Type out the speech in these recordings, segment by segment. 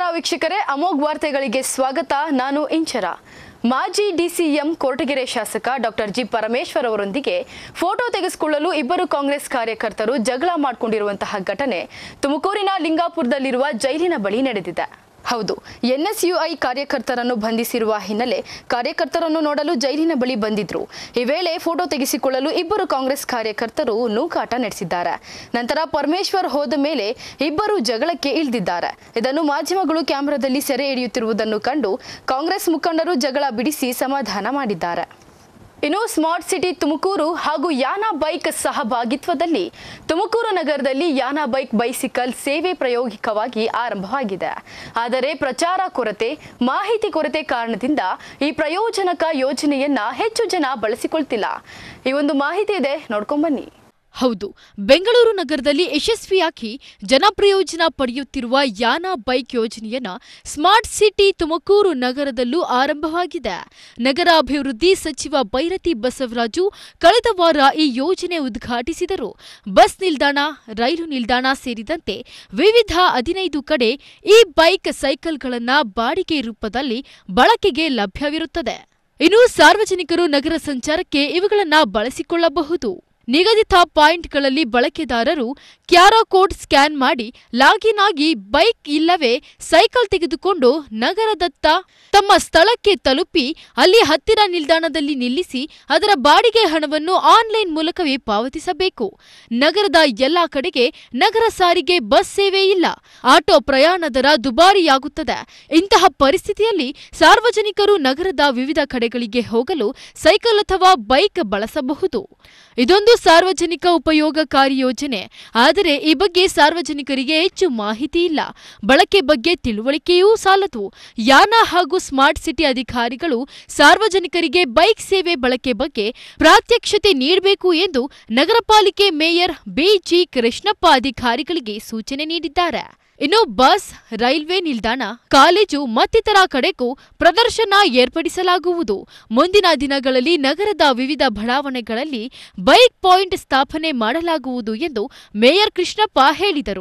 ವೀಕ್ಷಕರೇ ಅಮೋಘ್ ವಾರ್ತೆಗಳಿಗೆ ಸ್ವಾಗತ ನಾನು ಇಂಚರ ಮಾಜಿ ಡಿಸಿಎಂ ಕೊರಟಗೆರೆ ಶಾಸಕ ಡಾಕ್ಟರ್ ಜಿ ಪರಮೇಶ್ವರ್ ಅವರೊಂದಿಗೆ ಫೋಟೋ ತೆಗೆಸಿಕೊಳ್ಳಲು ಇಬ್ಬರು ಕಾಂಗ್ರೆಸ್ ಕಾರ್ಯಕರ್ತರು ಜಗಳ ಮಾಡಿಕೊಂಡಿರುವಂತಹ ಘಟನೆ ತುಮಕೂರಿನ ಲಿಂಗಾಪುರದಲ್ಲಿರುವ ಜೈಲಿನ ಬಳಿ ನಡೆದಿದೆ ಹೌದು ಎನ್ಎಸ್ಯುಐ ಕಾರ್ಯಕರ್ತರನ್ನು ಬಂಧಿಸಿರುವ ಹಿನ್ನೆಲೆ ಕಾರ್ಯಕರ್ತರನ್ನು ನೋಡಲು ಜೈಲಿನ ಬಳಿ ಬಂದಿದ್ರು ಈ ವೇಳೆ ಫೋಟೋ ತೆಗೆಸಿಕೊಳ್ಳಲು ಇಬ್ಬರು ಕಾಂಗ್ರೆಸ್ ಕಾರ್ಯಕರ್ತರು ನೂಕಾಟ ನಡೆಸಿದ್ದಾರೆ ನಂತರ ಪರಮೇಶ್ವರ್ ಹೋದ ಮೇಲೆ ಇಬ್ಬರು ಜಗಳಕ್ಕೆ ಇಳಿದಿದ್ದಾರೆ ಇದನ್ನು ಮಾಧ್ಯಮಗಳು ಕ್ಯಾಮೆರಾದಲ್ಲಿ ಸೆರೆ ಹಿಡಿಯುತ್ತಿರುವುದನ್ನು ಕಂಡು ಕಾಂಗ್ರೆಸ್ ಮುಖಂಡರು ಜಗಳ ಬಿಡಿಸಿ ಸಮಾಧಾನ ಮಾಡಿದ್ದಾರೆ ಇನ್ನು ಸ್ಮಾರ್ಟ್ ಸಿಟಿ ತುಮಕೂರು ಹಾಗೂ ಯಾನ ಬೈಕ್ ಸಹಭಾಗಿತ್ವದಲ್ಲಿ ತುಮಕೂರು ನಗರದಲ್ಲಿ ಯಾನ ಬೈಕ್ ಬೈಸಿಕಲ್ ಸೇವೆ ಪ್ರಾಯೋಗಿಕವಾಗಿ ಆರಂಭವಾಗಿದೆ ಆದರೆ ಪ್ರಚಾರ ಕೊರತೆ ಮಾಹಿತಿ ಕೊರತೆ ಕಾರಣದಿಂದ ಈ ಪ್ರಯೋಜನಕ ಯೋಜನೆಯನ್ನ ಹೆಚ್ಚು ಜನ ಬಳಸಿಕೊಳ್ತಿಲ್ಲ ಈ ಒಂದು ಮಾಹಿತಿ ಇದೆ ನೋಡ್ಕೊಂಬನ್ನಿ ಹೌದು ಬೆಂಗಳೂರು ನಗರದಲ್ಲಿ ಯಶಸ್ವಿಯಾಗಿ ಜನಪ್ರಯೋಜನ ಪಡೆಯುತ್ತಿರುವ ಯಾನ ಬೈಕ್ ಯೋಜನೆಯನ್ನ ಸ್ಮಾರ್ಟ್ ಸಿಟಿ ತುಮಕೂರು ನಗರದಲ್ಲೂ ಆರಂಭವಾಗಿದೆ ನಗರಾಭಿವೃದ್ಧಿ ಸಚಿವ ಬೈರತಿ ಬಸವರಾಜು ಕಳೆದ ವಾರ ಈ ಯೋಜನೆ ಉದ್ಘಾಟಿಸಿದರು ಬಸ್ ನಿಲ್ದಾಣ ರೈಲು ನಿಲ್ದಾಣ ಸೇರಿದಂತೆ ವಿವಿಧ ಹದಿನೈದು ಕಡೆ ಈ ಬೈಕ್ ಸೈಕಲ್ಗಳನ್ನ ಬಾಡಿಗೆ ರೂಪದಲ್ಲಿ ಬಳಕೆಗೆ ಲಭ್ಯವಿರುತ್ತದೆ ಇನ್ನು ಸಾರ್ವಜನಿಕರು ನಗರ ಸಂಚಾರಕ್ಕೆ ಇವುಗಳನ್ನ ಬಳಸಿಕೊಳ್ಳಬಹುದು ನಿಗದಿತ ಪಾಯಿಂಟ್ಗಳಲ್ಲಿ ಬಳಕೆದಾರರು ಕ್ಯಾರಾ ಕೋಡ್ ಸ್ಕ್ಯಾನ್ ಮಾಡಿ ಲಾಗಿನ್ ಆಗಿ ಬೈಕ್ ಇಲ್ಲವೇ ಸೈಕಲ್ ತೆಗೆದುಕೊಂಡು ನಗರದತ್ತ ತಮ್ಮ ಸ್ಥಳಕ್ಕೆ ತಲುಪಿ ಅಲ್ಲಿ ಹತ್ತಿರ ನಿಲ್ದಾಣದಲ್ಲಿ ನಿಲ್ಲಿಸಿ ಅದರ ಬಾಡಿಗೆ ಹಣವನ್ನು ಆನ್ಲೈನ್ ಮೂಲಕವೇ ಪಾವತಿಸಬೇಕು ನಗರದ ಎಲ್ಲಾ ಕಡೆಗೆ ನಗರ ಸಾರಿಗೆ ಬಸ್ ಸೇವೆ ಇಲ್ಲ ಆಟೋ ಪ್ರಯಾಣ ದರ ದುಬಾರಿಯಾಗುತ್ತದೆ ಇಂತಹ ಪರಿಸ್ಥಿತಿಯಲ್ಲಿ ಸಾರ್ವಜನಿಕರು ನಗರದ ವಿವಿಧ ಕಡೆಗಳಿಗೆ ಹೋಗಲು ಸೈಕಲ್ ಅಥವಾ ಬೈಕ್ ಬಳಸಬಹುದು ಇದೊಂದು ಸಾರ್ವಜನಿಕ ಉಪಯೋಗಕಾರಿ ಯೋಜನೆ ಆದರೆ ಈ ಬಗ್ಗೆ ಸಾರ್ವಜನಿಕರಿಗೆ ಹೆಚ್ಚು ಮಾಹಿತಿ ಇಲ್ಲ ಬಳಕೆ ಬಗ್ಗೆ ತಿಳುವಳಿಕೆಯೂ ಸಾಲದು ಯಾನ ಹಾಗೂ ಸ್ಮಾರ್ಟ್ ಸಿಟಿ ಅಧಿಕಾರಿಗಳು ಸಾರ್ವಜನಿಕರಿಗೆ ಬೈಕ್ ಸೇವೆ ಬಳಕೆ ಬಗ್ಗೆ ಪ್ರಾತ್ಯಕ್ಷತೆ ನೀಡಬೇಕು ಎಂದು ನಗರ ಪಾಲಿಕೆ ಮೇಯರ್ ಬಿಜಿ ಕೃಷ್ಣಪ್ಪ ಅಧಿಕಾರಿಗಳಿಗೆ ಸೂಚನೆ ನೀಡಿದ್ದಾರೆ ಇನ್ನು ಬಸ್ ರೈಲ್ವೆ ನಿಲ್ದಾಣ ಕಾಲೇಜು ಮತ್ತಿತರ ಕಡೆಗೂ ಪ್ರದರ್ಶನ ಏರ್ಪಡಿಸಲಾಗುವುದು ಮುಂದಿನ ದಿನಗಳಲ್ಲಿ ನಗರದ ವಿವಿಧ ಬಡಾವಣೆಗಳಲ್ಲಿ ಬೈಕ್ ಪಾಯಿಂಟ್ ಸ್ಥಾಪನೆ ಮಾಡಲಾಗುವುದು ಎಂದು ಮೇಯರ್ ಕೃಷ್ಣಪ್ಪ ಹೇಳಿದರು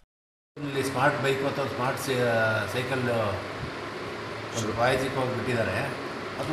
ಇಲ್ಲಿ ಸ್ಮಾರ್ಟ್ ಬೈಕ್ ಮತ್ತು ಸ್ಮಾರ್ಟ್ ಸೈಕಲ್ ಒಂದು ಪ್ರಾಯೋಜಿಕವಾಗಿ ಬಿಟ್ಟಿದ್ದಾರೆ ಅದು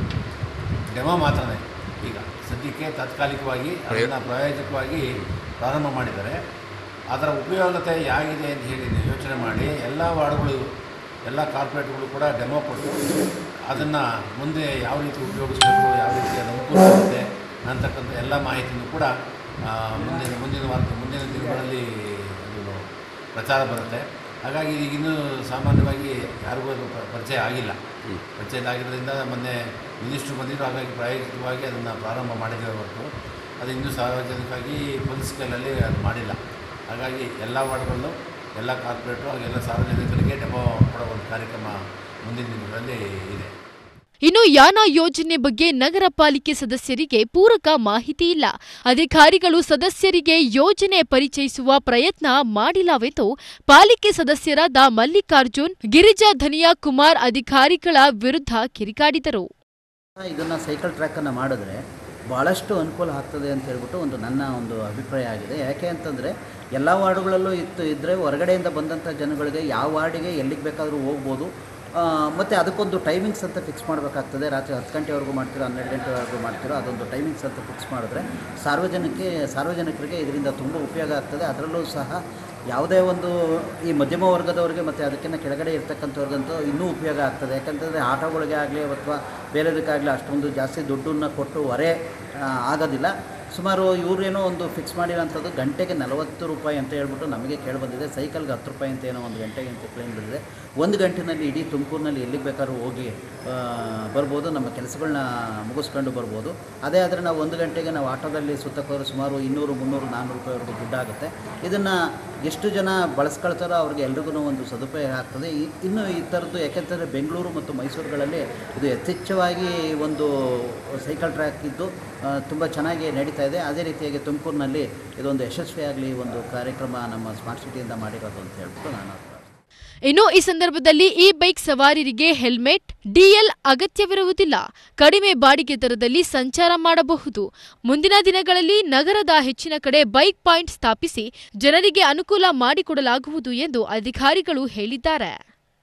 ಡೆಮೋ ಮಾತ್ರನೇ ಈಗ ಸದ್ಯಕ್ಕೆ ತಾತ್ಕಾಲಿಕವಾಗಿ ಅದನ್ನು ಪ್ರಾಯೋಜಿಕವಾಗಿ ಪ್ರಾರಂಭ ಮಾಡಿದ್ದಾರೆ ಅದರ ಉಪಯೋಗತೆ ಹೇಗಿದೆ ಅಂತ ಹೇಳಿ ನೀವು ಯೋಚನೆ ಮಾಡಿ ಎಲ್ಲ ವಾರ್ಡ್ಗಳು ಎಲ್ಲ ಕಾರ್ಪೊರೇಟ್ಗಳು ಕೂಡ ಡೆಮೋ ಕೊಟ್ಟು ಅದನ್ನು ಮುಂದೆ ಯಾವ ರೀತಿ ಉಪಯೋಗಿಸಬೇಕು ಯಾವ ರೀತಿ ಅದು ಅನುಕೂಲ ಆಗುತ್ತೆ ಅಂತಕ್ಕಂಥ ಎಲ್ಲ ಮಾಹಿತಿಯನ್ನು ಕೂಡ ಆ, ಮುಂದಿನ ಮುಂದಿನ ವಾರ ಮುಂದಿನ ದಿನಗಳಲ್ಲಿ ಅದು ಪ್ರಚಾರ ಬರುತ್ತೆ ಹಾಗಾಗಿ ಈಗ ಇನ್ನೂ ಸಾಮಾನ್ಯವಾಗಿ ಯಾರಿಗೂ ಅದು ಪ- ಪರಿಚಯ ಆಗಿಲ್ಲ ಪರಿಚಯ ಆಗಿರೋದ್ರಿಂದ ಮೊನ್ನೆ ಮಿನಿಸ್ಟ್ರು ಬಂದಿದ್ರು ಹಾಗಾಗಿ ಪ್ರಾಯೋಗಿಕವಾಗಿ ಅದನ್ನು ಪ್ರಾರಂಭ ಮಾಡಿದ್ದೇವೆ ಹೊರತು ಅದು ಇನ್ನೂ ಸಾರ್ವಜನಿಕವಾಗಿ ಫುಲ್ ಸ್ಕೇಲಲ್ಲಿ ಅದು ಮಾಡಿಲ್ಲ ಹಾಗಾಗಿ ಎಲ್ಲ ವಾರ್ಡ್ಗಳಲ್ಲೂ ಎಲ್ಲ ಕಾರ್ಪೊರೇಟ್ರು ಹಾಗೂ ಎಲ್ಲ ಸಾರ್ವಜನಿಕರಿಗೆ ಡೆಮೋ ಕೊಡೋ ಒಂದು ಕಾರ್ಯಕ್ರಮ ಮುಂದಿನ ದಿನಗಳಲ್ಲಿ ಇದೆ ಇನ್ನು ಯಾನ ಯೋಜನೆ ಬಗ್ಗೆ ನಗರ ಪಾಲಿಕೆ ಸದಸ್ಯರಿಗೆ ಪೂರಕ ಮಾಹಿತಿ ಇಲ್ಲ ಅಧಿಕಾರಿಗಳು ಸದಸ್ಯರಿಗೆ ಯೋಜನೆ ಪರಿಚಯಿಸುವ ಪ್ರಯತ್ನ ಮಾಡಿಲ್ಲವೆಂದು ಪಾಲಿಕೆ ಸದಸ್ಯರಾದ ಮಲ್ಲಿಕಾರ್ಜುನ್ ಗಿರಿಜಾ ಧನಿಯಾ ಕುಮಾರ್ ಅಧಿಕಾರಿಗಳ ವಿರುದ್ಧ ಕಿರಿಕಾಡಿದರು ಇದನ್ನು ಸೈಕಲ್ ಟ್ರ್ಯಾಕನ್ನು ಮಾಡಿದ್ರೆ ಭಾಳಷ್ಟು ಅನುಕೂಲ ಆಗ್ತದೆ ಅಂತ ಹೇಳ್ಬಿಟ್ಟು ಒಂದು ನನ್ನ ಒಂದು ಅಭಿಪ್ರಾಯ ಆಗಿದೆ ಯಾಕೆ ಅಂತಂದರೆ ಎಲ್ಲ ವಾರ್ಡುಗಳಲ್ಲೂ ಇತ್ತು ಇದ್ದರೆ ಹೊರಗಡೆಯಿಂದ ಬಂದಂಥ ಜನಗಳಿಗೆ ಯಾವ ವಾರ್ಡಿಗೆ ಎಲ್ಲಿಗೆ ಬೇಕಾದರೂ ಹೋಗ್ಬೋದು ಮತ್ತು ಅದಕ್ಕೊಂದು ಟೈಮಿಂಗ್ಸ್ ಅಂತ ಫಿಕ್ಸ್ ಮಾಡಬೇಕಾಗ್ತದೆ ರಾತ್ರಿ ಹತ್ತು ಗಂಟೆವರೆಗೂ ಮಾಡ್ತಿರೋ ಹನ್ನೆರಡು ಗಂಟೆವರೆಗೂ ಮಾಡ್ತಿರೋ ಅದೊಂದು ಟೈಮಿಂಗ್ಸ್ ಅಂತ ಫಿಕ್ಸ್ ಮಾಡಿದ್ರೆ ಸಾರ್ವಜನಿಕ ಸಾರ್ವಜನಿಕರಿಗೆ ಇದರಿಂದ ತುಂಬ ಉಪಯೋಗ ಆಗ್ತದೆ ಅದರಲ್ಲೂ ಸಹ ಯಾವುದೇ ಒಂದು ಈ ಮಧ್ಯಮ ವರ್ಗದವರಿಗೆ ಮತ್ತು ಅದಕ್ಕಿಂತ ಕೆಳಗಡೆ ಇರ್ತಕ್ಕಂಥವ್ರಿಗಂತೂ ಇನ್ನೂ ಉಪಯೋಗ ಆಗ್ತದೆ ಯಾಕಂತಂದರೆ ಆಟೋಗಳಿಗೆ ಆಗಲಿ ಅಥವಾ ಬೇರೆದಕ್ಕಾಗಲಿ ಅಷ್ಟೊಂದು ಜಾಸ್ತಿ ದುಡ್ಡನ್ನು ಕೊಟ್ಟು ಹೊರೆ ಆ, ಆಗೋದಿಲ್ಲ ಸುಮಾರು ಇವರೇನೋ ಒಂದು ಫಿಕ್ಸ್ ಮಾಡಿರೋಂಥದ್ದು ಗಂಟೆಗೆ ನಲವತ್ತು ರೂಪಾಯಿ ಅಂತ ಹೇಳ್ಬಿಟ್ಟು ನಮಗೆ ಕೇಳಿಬಂದಿದೆ ಸೈಕಲ್ಗೆ ಹತ್ತು ರೂಪಾಯಿ ಅಂತ ಏನೋ ಒಂದು ಗಂಟೆಗೆ ಅಂತ ಕ್ಲೈಮ್ ಬಂದಿದೆ ಒಂದು ಗಂಟೆನಲ್ಲಿ ಇಡೀ ತುಮಕೂರಿನಲ್ಲಿ ಎಲ್ಲಿಗೆ ಬೇಕಾದ್ರೂ ಹೋಗಿ ಆ, ಬರ್ಬೋದು ನಮ್ಮ ಕೆಲಸಗಳನ್ನ ಮುಗಿಸ್ಕೊಂಡು ಬರ್ಬೋದು ಅದೇ ಆದರೆ ನಾವು ಒಂದು ಗಂಟೆಗೆ ನಾವು ಆಟೋದಲ್ಲಿ ಸುತ್ತಕ್ಕೆ ಹೋದ್ರೆ ಸುಮಾರು ಇನ್ನೂರು ಮುನ್ನೂರು ನಾನ್ನೂರು ರೂಪಾಯಿವರೆಗೂ ದುಡ್ಡಾಗುತ್ತೆ ಇದನ್ನು ಎಷ್ಟು ಜನ ಬಳಸ್ಕೊಳ್ತಾರೋ ಅವ್ರಿಗೆ ಎಲ್ರಿಗೂ ಒಂದು ಸದುಪಯೋಗ ಆಗ್ತದೆ ಈ- ಇನ್ನು ಈ ಥರದ್ದು ಯಾಕೆಂತಂದರೆ ಬೆಂಗಳೂರು ಮತ್ತು ಮೈಸೂರುಗಳಲ್ಲಿ ಇದು ಯಥೇಚ್ಛವಾಗಿ ಒಂದು ಸೈಕಲ್ ಟ್ರ್ಯಾಕ್ ಇದ್ದು ತುಂಬ ಚೆನ್ನಾಗಿ ನಡೀತಾ ಇದೆ ಅದೇ ರೀತಿಯಾಗಿ ತುಮಕೂರಿನಲ್ಲಿ ಇದೊಂದು ಯಶಸ್ವಿಯಾಗಲಿ ಒಂದು ಕಾರ್ಯಕ್ರಮ ನಮ್ಮ ಸ್ಮಾರ್ಟ್ ಸಿಟಿಯಿಂದ ಮಾಡಿರೋದು ಅಂತ ಹೇಳ್ಬಿಟ್ಟು ನಾನು ಇನ್ನು ಈ ಸಂದರ್ಭದಲ್ಲಿ ಈ ಬೈಕ್ ಸವಾರರಿಗೆ ಹೆಲ್ಮೆಟ್ ಡಿಎಲ್ ಅಗತ್ಯವಿರುವುದಿಲ್ಲ ಕಡಿಮೆ ಬಾಡಿಗೆ ದರದಲ್ಲಿ ಸಂಚಾರ ಮಾಡಬಹುದು ಮುಂದಿನ ದಿನಗಳಲ್ಲಿ ನಗರದ ಹೆಚ್ಚಿನ ಕಡೆ ಬೈಕ್ ಪಾಯಿಂಟ್ ಸ್ಥಾಪಿಸಿ ಜನರಿಗೆ ಅನುಕೂಲ ಮಾಡಿಕೊಡಲಾಗುವುದು ಎಂದು ಅಧಿಕಾರಿಗಳು ಹೇಳಿದ್ದಾರೆ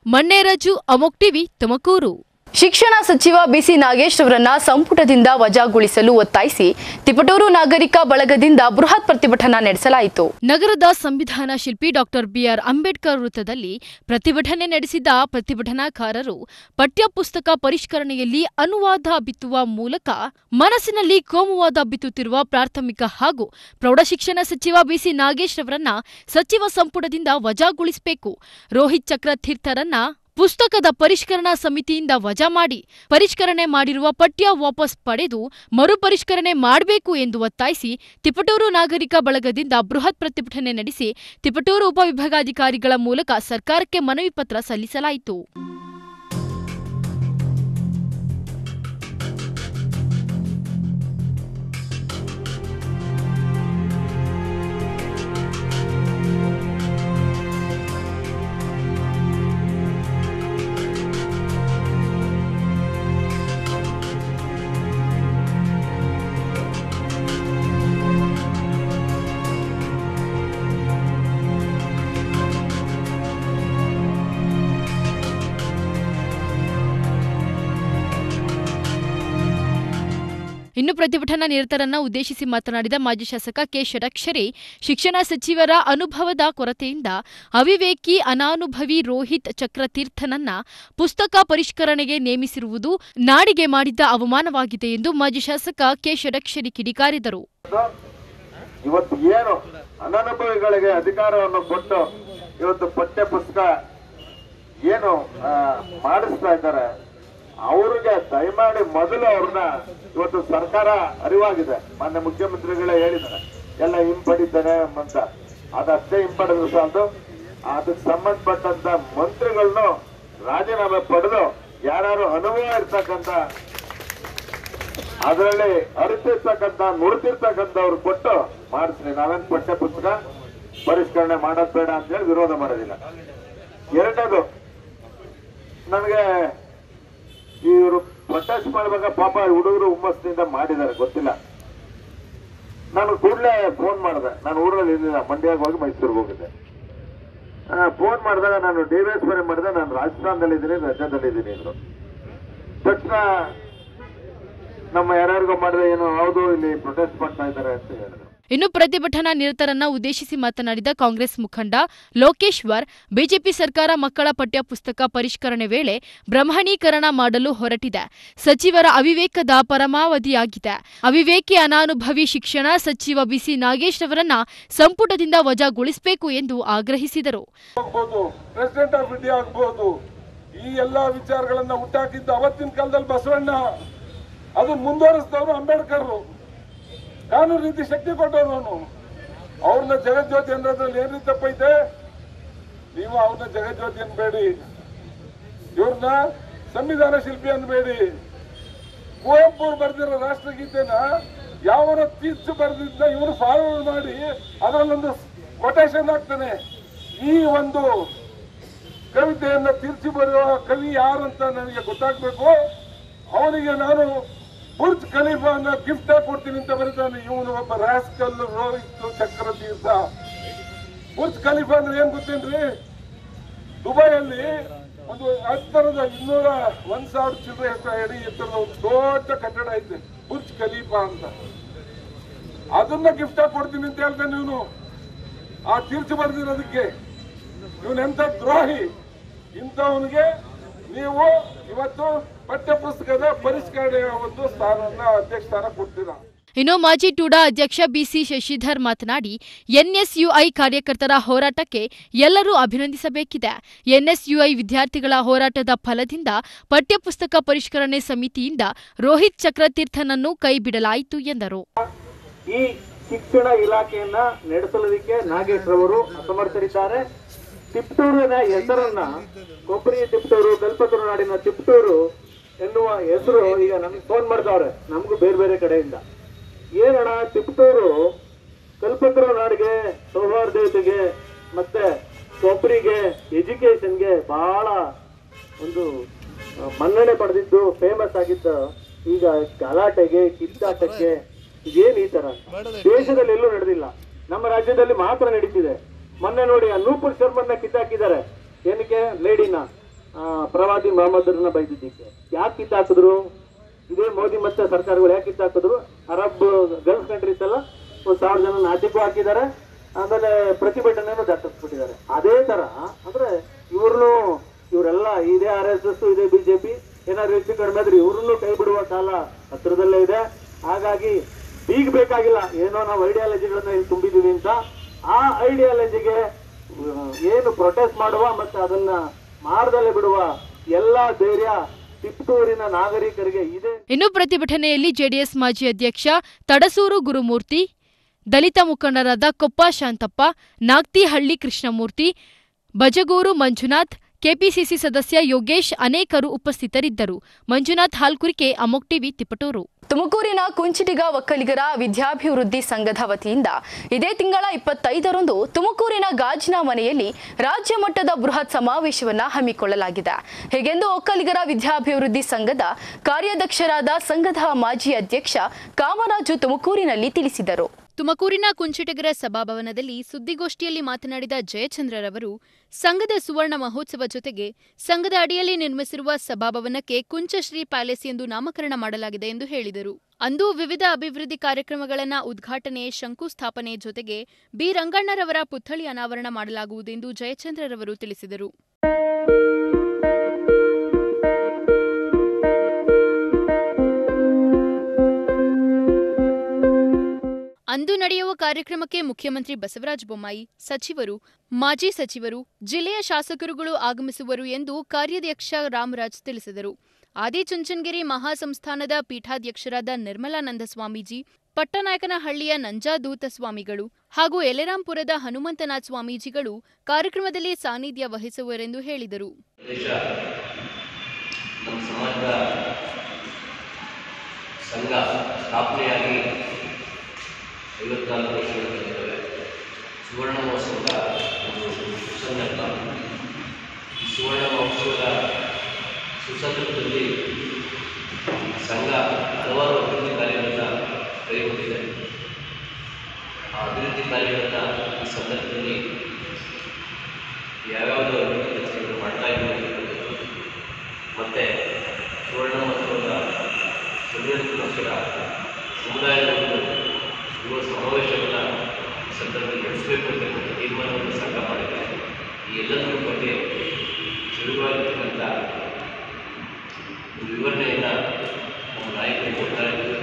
ಮಣ್ಣೇರಾಜು ಅಮೋಕ್ ಟಿವಿ ತುಮಕೂರು ಶಿಕ್ಷಣ ಸಚಿವ ಬಿಸಿ ನಾಗೇಶ್ ಅವರನ್ನ ಸಂಪುಟದಿಂದ ವಜಾಗೊಳಿಸಲು ಒತ್ತಾಯಿಸಿ ತಿಪಟೂರು ನಾಗರಿಕ ಬಳಗದಿಂದ ಬೃಹತ್ ಪ್ರತಿಭಟನಾ ನಡೆಸಲಾಯಿತು ನಗರದ ಸಂವಿಧಾನ ಶಿಲ್ಪಿ ಡಾಕ್ಟರ್ ಬಿಆರ್ ಅಂಬೇಡ್ಕರ್ ವೃತ್ತದಲ್ಲಿ ಪ್ರತಿಭಟನೆ ನಡೆಸಿದ ಪ್ರತಿಭಟನಾಕಾರರು ಪಠ್ಯಪುಸ್ತಕ ಪರಿಷ್ಕರಣೆಯಲ್ಲಿ ಅನುವಾದ ಬಿತ್ತುವ ಮೂಲಕ ಮನಸ್ಸಿನಲ್ಲಿ ಕೋಮುವಾದ ಬಿತ್ತುತ್ತಿರುವ ಪ್ರಾಥಮಿಕ ಹಾಗೂ ಪ್ರೌಢಶಿಕ್ಷಣ ಸಚಿವ ಬಿಸಿ ನಾಗೇಶ್ ಅವರನ್ನ ಸಚಿವ ಸಂಪುಟದಿಂದ ವಜಾಗೊಳಿಸಬೇಕು ರೋಹಿತ್ ಚಕ್ರತೀರ್ಥರನ್ನ ಪುಸ್ತಕದ ಪರಿಷ್ಕರಣಾ ಸಮಿತಿಯಿಂದ ವಜಾ ಮಾಡಿ ಪರಿಷ್ಕರಣೆ ಮಾಡಿರುವ ಪಠ್ಯ ವಾಪಸ್ ಪಡೆದು ಮರುಪರಿಷ್ಕರಣೆ ಮಾಡಬೇಕು ಎಂದು ಒತ್ತಾಯಿಸಿ ತಿಪಟೂರು ನಾಗರಿಕ ಬಳಗದಿಂದ ಬೃಹತ್ ಪ್ರತಿಭಟನೆ ನಡೆಸಿ ತಿಪಟೂರು ಉಪವಿಭಾಗಾಧಿಕಾರಿಗಳ ಮೂಲಕ ಸರ್ಕಾರಕ್ಕೆ ಮನವಿ ಪತ್ರ ಸಲ್ಲಿಸಲಾಯಿತು ಇನ್ನು ಪ್ರತಿಭಟನಾ ನಿರತರನ್ನ ಉದ್ದೇಶಿಸಿ ಮಾತನಾಡಿದ ಮಾಜಿ ಶಾಸಕ ಕೆ ಷಡಕ್ಷರಿ ಶಿಕ್ಷಣ ಸಚಿವರ ಅನುಭವದ ಕೊರತೆಯಿಂದ ಅವಿವೇಕಿ ಅನಾನುಭವಿ ರೋಹಿತ್ ಚಕ್ರತೀರ್ಥನನ್ನ ಪುಸ್ತಕ ಪರಿಷ್ಕರಣೆಗೆ ನೇಮಿಸಿರುವುದು ನಾಡಿಗೆ ಮಾಡಿದ್ದ ಅವಮಾನವಾಗಿದೆ ಎಂದು ಮಾಜಿ ಶಾಸಕ ಕೆ ಷಡಕ್ಷರಿ ಕಿಡಿಕಾರಿದರು ಇವತ್ತು ಏನು ಅನನುಭವಿಗಳಿಗೆ ಅಧಿಕಾರವನ್ನು ಕೊಟ್ಟು ಇವತ್ತು ಪಠ್ಯ ಪುಸ್ತಕ ಏನು ಆ, ಮಾಡಿಸ್ತಾ ಇದ್ದಾರೆ ಅವ್ರಿಗೆ ದಯಮಾಡಿ ಮೊದಲು ಅವ್ರನ್ನ ಇವತ್ತು ಸರ್ಕಾರ ಅರಿವಾಗಿದೆ ಮಾನ್ಯ ಮುಖ್ಯಮಂತ್ರಿಗಳೇ ಹೇಳಿದ್ದಾರೆ ಎಲ್ಲ ಹಿಂಪಡಿತಾನೆ ಅಂತ ಅದಷ್ಟೇ ಹಿಂಪಡೆದ್ರು ಸಾಲದು ಅದಕ್ಕೆ ಸಂಬಂಧಪಟ್ಟಂತ ಮಂತ್ರಿಗಳನ್ನು ರಾಜೀನಾಮೆ ಪಡೆದು ಯಾರು ಅನುಭವ ಇರ್ತಕ್ಕಂಥ ಅದರಲ್ಲಿ ಅರಿತಿರ್ತಕ್ಕಂಥ ನುಡಿತಿರ್ತಕ್ಕಂಥವ್ರು ಕೊಟ್ಟು ಮಾಡಿಸ್ರಿ ನಾವೇನ್ ಪಠ್ಯ ಪುಸ್ತಕ ಪರಿಷ್ಕರಣೆ ಮಾಡೋದ್ ಬೇಡ ಅಂತ ಹೇಳಿ ವಿರೋಧ ಮಾಡೋದಿಲ್ಲ ಎರಡನೇದು ನನಗೆ ಇವರು ಪ್ರೊಟೆಸ್ಟ್ ಮಾಡುವಾಗ ಪಾಪ ಹುಡುಗರು ಹುಮ್ಮಸ್ಸಿನಿಂದ ಮಾಡಿದ್ದಾರೆ ಗೊತ್ತಿಲ್ಲ ನಾನು ಕೂಡಲೇ ಫೋನ್ ಮಾಡಿದೆ ನಾನು ಊರಲ್ಲಿ ಇರಲಿಲ್ಲ ಮಂಡ್ಯಕ್ಕೆ ಹೋಗಿ ಮೈಸೂರಿಗೆ ಹೋಗಿದ್ದೆ ಫೋನ್ ಮಾಡಿದಾಗ ನಾನು ಡಿ ವಿ ಎಸ್ ಮಾಡಿದೆ ನಾನು ರಾಜಸ್ಥಾನದಲ್ಲಿದ್ದೀನಿ ರಜಾದಲ್ಲಿದ್ದೀನಿ ಅಂದ್ರು ತಕ್ಷಣ ನಮ್ಮ ಯಾರ್ಯಾರಿಗೋ ಮಾಡಿದ್ರೆ ಏನು ಹೌದು ಇಲ್ಲಿ ಪ್ರೊಟೆಸ್ಟ್ ಮಾಡ್ತಾ ಇದ್ದಾರೆ ಅಂತ ಹೇಳಿದ್ರು ಇನ್ನು ಪ್ರತಿಭಟನಾ ನಿರತರನ್ನ ಉದ್ದೇಶಿಸಿ ಮಾತನಾಡಿದ ಕಾಂಗ್ರೆಸ್ ಮುಖಂಡ ಲೋಕೇಶ್ವರ್ ಬಿಜೆಪಿ ಸರ್ಕಾರ ಮಕ್ಕಳ ಪಠ್ಯ ಪುಸ್ತಕ ಪರಿಷ್ಕರಣೆ ವೇಳೆ ಬ್ರಹ್ಮಣೀಕರಣ ಮಾಡಲು ಹೊರಟಿದೆ ಸಚಿವರ ಅವಿವೇಕದ ಪರಮಾವಧಿಯಾಗಿದೆ ಅವಿವೇಕಿ ಅನಾನುಭವಿ ಶಿಕ್ಷಣ ಸಚಿವ ಬಿಸಿ ನಾಗೇಶ್ ಅವರನ್ನ ಸಂಪುಟದಿಂದ ವಜಾಗೊಳಿಸಬೇಕು ಎಂದು ಆಗ್ರಹಿಸಿದರು ಆಗ್ಬೋದು ಪ್ರೆಸಿಡೆಂಟ್ ಆಫ್ ಇಂಡಿಯಾ ಆಗ್ಬೋದು ಈ ಎಲ್ಲಾ ವಿಚಾರಗಳನ್ನ ಹುಟ್ಟಾಕಿದ್ದು ಅವತ್ತಿನ ಕಾಲದಲ್ಲಿ ಬಸವಣ್ಣ ಅದನ್ನ ಮುಂದುವರಿಸಿದವರು ಅಂಬೇಡ್ಕರ್ ಕಾನೂನು ರೀತಿ ಶಕ್ತಿ ಕೊಟ್ಟವ್ರು ಅವನು ಅವ್ರನ್ನ ಜಗಜ್ಯೋತಿ ಅನ್ನೋದ್ರಲ್ಲಿ ಏನ್ ತಪ್ಪೈತೆ ನೀವು ಅವ್ರನ್ನ ಜಗಜ್ಯೋತಿ ಅನ್ಬೇಡಿ ಇವ್ರನ್ನ ಸಂವಿಧಾನ ಶಿಲ್ಪಿ ಅನ್ಬೇಡಿ ಕುವೆಂಪು ಅವ್ರು ಬರೆದಿರೋ ರಾಷ್ಟ್ರಗೀತೆನ ಯಾವನ ತೀರ್ಚು ಬರೆದಿದ್ದ ಇವನು ಫಾರ್ವರ್ಡ್ ಮಾಡಿ ಅದರಲ್ಲೊಂದು ಕೊಟೇಶನ್ ಆಗ್ತಾನೆ ಈ ಒಂದು ಕವಿತೆಯನ್ನ ತೀರ್ಚಿ ಬರೆಯುವ ಕವಿ ಯಾರಂತ ನನಗೆ ಗೊತ್ತಾಗ್ಬೇಕು ಅವನಿಗೆ ನಾನು ಬುರ್ಜ್ ಖಲೀಫಾನ ಗಿಫ್ಟ್ ಆಗಿ ಕೊಡ್ತೀನಿ ಅಂತ ಬರೀತಾನೆ ಇವನು ಒಬ್ಬ rascal Rohith Chakrathirtha Burj Khalifa ಅಂದ್ರೆ ಏನ್ ಗೊತ್ತೇನ್ರಿ ದುಬೈಯಲ್ಲಿ ಒಂದು ಎತ್ತರದ ಇನ್ನೂರ ಒಂದ್ ಸಾವಿರ ಚಿಲ್ಲರೆ ಎತ್ತರ ಅಡಿ ಎತ್ತರದ ಒಂದು ದೊಡ್ಡ ಕಟ್ಟಡ ಐತೆ ಬುರ್ಜ್ ಖಲೀಫಾ ಅಂತ ಅದನ್ನ ಗಿಫ್ಟ್ ಆಗಿ ಕೊಡ್ತೀನಿ ಅಂತ ಹೇಳ್ತಾನೆ ಇವನು ಆ ತೀರ್ಚು ಬರೆದಿರೋದಕ್ಕೆ ಇವನೆಂತ ದ್ರೋಹಿ ಇಂಥವನಿಗೆ ನೀವು ಇವತ್ತು ಪಠ್ಯ ಪುಸ್ತಕದ ಪರಿಷ್ಕರಣೆಯ ಒಂದು ಸ್ಥಾನವನ್ನ ಅಧ್ಯಕ್ಷ ಸ್ಥಾನ ಕೊಡ್ತೀರಾ ಇನ್ನು ಮಾಜಿ ಟೂಡಾ ಅಧ್ಯಕ್ಷ ಬಿಸಿ ಶಶಿಧರ್ ಮಾತನಾಡಿ ಎನ್ಎಸ್ಯುಐ ಕಾರ್ಯಕರ್ತರ ಹೋರಾಟಕ್ಕೆ ಎಲ್ಲರೂ ಅಭಿನಂದಿಸಬೇಕಿದೆ ಎನ್ಎಸ್ಯುಐ ವಿದ್ಯಾರ್ಥಿಗಳ ಹೋರಾಟದ ಫಲದಿಂದ ಪಠ್ಯಪುಸ್ತಕ ಪರಿಷ್ಕರಣೆ ಸಮಿತಿಯಿಂದ ರೋಹಿತ್ ಚಕ್ರತೀರ್ಥನನ್ನು ಕೈಬಿಡಲಾಯಿತು ಎಂದರು ಈ ಶಿಕ್ಷಣ ಇಲಾಖೆಯನ್ನ ನಡೆಸಲಿಕ್ಕೆ ನಾಗೇಶ್ ರವರು ಅಸಮರ್ಥರಿದ್ದಾರೆ ತಿಪ್ಟೂರಿನ ಹೆಸರನ್ನ ಕೊಬ್ಬರಿ ತಿಪ್ಟೂರು ಕಲ್ಪತರು ನಾಡಿನ ತಿಪ್ಟೂರು ಎನ್ನುವ ಹೆಸರು ಈಗ ನಮ್ಗೆ ಫೋನ್ ಮಾಡ್ತಾವ್ರೆ ನಮಗೂ ಬೇರೆ ಬೇರೆ ಕಡೆಯಿಂದ ಏನಣ್ಣ ತಿಪ್ಟೂರು ಕಲ್ಪತರು ನಾಡಿಗೆ ಸೌಹಾರ್ದತೆಗೆ ಮತ್ತೆ ಕೊಬ್ಬರಿಗೆ ಎಜುಕೇಶನ್ಗೆ ಬಹಳ ಒಂದು ಆ, ಮನ್ನಣೆ ಪಡೆದಿದ್ದು ಫೇಮಸ್ ಆಗಿದ್ದ ಈಗ ಗಲಾಟೆಗೆ ಕಿತ್ತಾಟಕ್ಕೆ ಇದೇನು ಈ ತರ ದೇಶದಲ್ಲಿ ಎಲ್ಲೂ ನಡೆದಿಲ್ಲ ನಮ್ಮ ರಾಜ್ಯದಲ್ಲಿ ಮಾತ್ರ ನಡೀತಿದೆ ಮೊನ್ನೆ ನೋಡಿ ಆ ನೂಪುರ್ ಶರ್ಮನ್ನ ಕಿತ್ತಾಕಿದ್ದಾರೆ ಏನಕ್ಕೆ ಲೇಡಿನ ಆ, ಪ್ರವಾದಿ ಮೊಹಮ್ಮದರನ್ನ ಬೈದಿದ್ದಕ್ಕೆ ಯಾಕೆ ಕಿತ್ತಾಕಿದ್ರು ಇದೇ ಮೋದಿ ಮತ್ತೆ ಸರ್ಕಾರಗಳು ಯಾಕೆ ಕಿತ್ತಾಕಿದ್ರು ಅರಬ್ ಗಲ್ಫ್ ಕಂಟ್ರೀಸ್ ಎಲ್ಲ ಒಂದು ಸಾವಿರ ಜನ ನಾಟಿಗೂ ಹಾಕಿದ್ದಾರೆ ಆಮೇಲೆ ಪ್ರತಿಭಟನೆಯನ್ನು ದಟ್ಟಿಸ್ಬಿಟ್ಟಿದ್ದಾರೆ ಅದೇ ತರ ಅಂದ್ರೆ ಇವ್ರನ್ನು ಇವರೆಲ್ಲ ಇದೇ ಆರ್ ಎಸ್ ಎಸ್ ಇದೇ ಬಿಜೆಪಿ ಏನಾದ್ರು ಹೆಚ್ಚು ಕಡಿಮೆ ಆದ್ರೆ ಇವ್ರನ್ನು ಕೈ ಬಿಡುವ ಕಾಲ ಹತ್ರದಲ್ಲೇ ಇದೆ ಹಾಗಾಗಿ ಈಗ ಬೇಕಾಗಿಲ್ಲ ಏನೋ ನಾವು ಐಡಿಯಾಲಜಿಗಳನ್ನ ಇಲ್ಲಿ ತುಂಬಿದೀವಿ ಅಂತ ಆ ಐಡಿಯಾಲಜಿಗೆ ಏನು ಪ್ರೊಟೆಸ್ಟ್ ಮಾಡುವ ಮತ್ತೆ ಅದನ್ನ ಮಾಡ್ದಲೇ ಬಿಡುವ ಎಲ್ಲಾ ಧೈರ್ಯ ತಿಪ್ಟೂರಿನ ನಾಗರಿಕರಿಗೆ ಇದೆ ಇನ್ನು ಪ್ರತಿಭಟನೆಯಲ್ಲಿ ಜೆಡಿಎಸ್ ಮಾಜಿ ಅಧ್ಯಕ್ಷ ತಡಸೂರು ಗುರುಮೂರ್ತಿ ದಲಿತ ಮುಖಂಡರಾದ ಕೊಪ್ಪ ಶಾಂತಪ್ಪ ನಾಗ್ತಿಹಳ್ಳಿ ಕೃಷ್ಣಮೂರ್ತಿ ಬಜಗೂರು ಮಂಜುನಾಥ್ ಕೆಪಿಸಿಸಿ ಸದಸ್ಯ ಯೋಗೇಶ್ ಅನೇಕರು ಉಪಸ್ಥಿತರಿದ್ದರು ಮಂಜುನಾಥ್ ಹಾಲ್ಕುರಿಕೆ ಅಮೋಕ್ ಟಿವಿ ತಿಪಟೂರು ತುಮಕೂರಿನ ಕುಂಚಿಟಿಗ ಒಕ್ಕಲಿಗರ ವಿದ್ಯಾಭಿವೃದ್ಧಿ ಸಂಘದ ವತಿಯಿಂದ ಇದೇ ತಿಂಗಳ ಇಪ್ಪತ್ತೈದರಂದು ತುಮಕೂರಿನ ಗಾಜಿನ ಮನೆಯಲ್ಲಿ ರಾಜ್ಯ ಮಟ್ಟದ ಬೃಹತ್ ಸಮಾವೇಶವನ್ನ ಹಮ್ಮಿಕೊಳ್ಳಲಾಗಿದೆ ಹೀಗೆಂದು ಒಕ್ಕಲಿಗರ ವಿದ್ಯಾಭಿವೃದ್ಧಿ ಸಂಘದ ಕಾರ್ಯಾಧ್ಯಕ್ಷರಾದ ಸಂಘದ ಮಾಜಿ ಅಧ್ಯಕ್ಷ ಕಾಮರಾಜು ತುಮಕೂರಿನಲ್ಲಿ ತಿಳಿಸಿದರು ತುಮಕೂರಿನ ಕುಂಚಿಟಗರ ಸಭಾಭವನದಲ್ಲಿ ಸುದ್ದಿಗೋಷ್ಠಿಯಲ್ಲಿ ಮಾತನಾಡಿದ ಜಯಚಂದ್ರರವರು ಸಂಘದ ಸುವರ್ಣ ಮಹೋತ್ಸವ ಜೊತೆಗೆ ಸಂಘದ ಅಡಿಯಲ್ಲಿ ನಿರ್ಮಿಸಿರುವ ಸಭಾಭವನಕ್ಕೆ ಕುಂಚಶ್ರೀ ಪ್ಯಾಲೇಸ್ ಎಂದು ನಾಮಕರಣ ಮಾಡಲಾಗಿದೆ ಎಂದು ಹೇಳಿದರು ಅಂದು ವಿವಿಧ ಅಭಿವೃದ್ಧಿ ಕಾರ್ಯಕ್ರಮಗಳನ್ನು ಉದ್ಘಾಟನೆ ಶಂಕುಸ್ಥಾಪನೆ ಜೊತೆಗೆ ಬಿ ರಂಗಣ್ಣರವರ ಪುತ್ಥಳಿ ಅನಾವರಣ ಮಾಡಲಾಗುವುದೆಂದು ಜಯಚಂದ್ರರವರು ತಿಳಿಸಿದರು ಅಂದು ನಡೆಯುವ ಕಾರ್ಯಕ್ರಮಕ್ಕೆ ಮುಖ್ಯಮಂತ್ರಿ ಬಸವರಾಜ ಬೊಮ್ಮಾಯಿ ಸಚಿವರು ಮಾಜಿ ಸಚಿವರು ಜಿಲ್ಲೆಯ ಶಾಸಕರುಗಳು ಆಗಮಿಸುವರು ಎಂದು ಕಾರ್ಯಾಧ್ಯಕ್ಷ ರಾಮರಾಜ್ ತಿಳಿಸಿದರು ಆದಿಚುಂಚನಗಿರಿ ಮಹಾಸಂಸ್ಥಾನದ ಪೀಠಾಧ್ಯಕ್ಷರಾದ ನಿರ್ಮಲಾನಂದ ಸ್ವಾಮೀಜಿ ಪಟ್ಟನಾಯಕನಹಳ್ಳಿಯ ನಂಜಾದೂತ ಸ್ವಾಮಿಗಳು ಹಾಗೂ ಯಲೆರಾಂಪುರದ ಹನುಮಂತನಾಥ್ ಸ್ವಾಮೀಜಿಗಳು ಕಾರ್ಯಕ್ರಮದಲ್ಲಿ ಸಾನ್ನಿಧ್ಯ ವಹಿಸುವರೆಂದು ಹೇಳಿದರು ದೇಶ ನಮ್ಮ ಸಮಾಜದ ಸಂಘ ಸ್ಥಾಪನೆಯಾಗಿ ಐವತ್ನಾಲ್ಕು ವರ್ಷಗಳು ಕಳೆದಿದ್ದಾವೆ ಸುವರ್ಣ ಮಹೋತ್ಸವದ ಒಂದು ಸುಸಂದರ್ಭ ಈ ಸುವರ್ಣ ಮಹೋತ್ಸವದ ಸುಸಂದರ್ಭದಲ್ಲಿ ಸಂಘ ಹಲವಾರು ಅಭಿವೃದ್ಧಿ ಕಾರ್ಯಗಳನ್ನು ಕೈಗೊಂಡಿದೆ ಆ ಅಭಿವೃದ್ಧಿ ಕಾರ್ಯಗಳನ್ನು ಈ ಸಂದರ್ಭದಲ್ಲಿ ಯಾವ್ಯಾವುದೋ ಅಭಿವೃದ್ಧಿ ಕೆಲಸಗಳು ಮಾಡ್ತಾ ಇದ್ದೀವಿ ಅಂತಕ್ಕಂಥದ್ದು ಮತ್ತು ಸುವರ್ಣ ಮಹೋತ್ಸವದ ಸಂಯೋಜನೆಗೋಸ್ಕರ ಸಮುದಾಯದ ಒಂದು ಯುವ ಸಮಾವೇಶವನ್ನು ಈ ಸಂದರ್ಭದಲ್ಲಿ ನಡೆಸಬೇಕು ಅಂತಕ್ಕಂಥ ತೀರ್ಮಾನವನ್ನು ಸಂಘ ಮಾಡಿದೆ ಈ ಎಲ್ಲದರ ಬಗ್ಗೆ ವಿವರವಾಗಿರ್ತಕ್ಕಂಥ ಒಂದು ವಿವರಣೆಯನ್ನು ನಮ್ಮ ನಾಯಕರು ಕೊಡ್ತಾ ಇದ್ದಾರೆ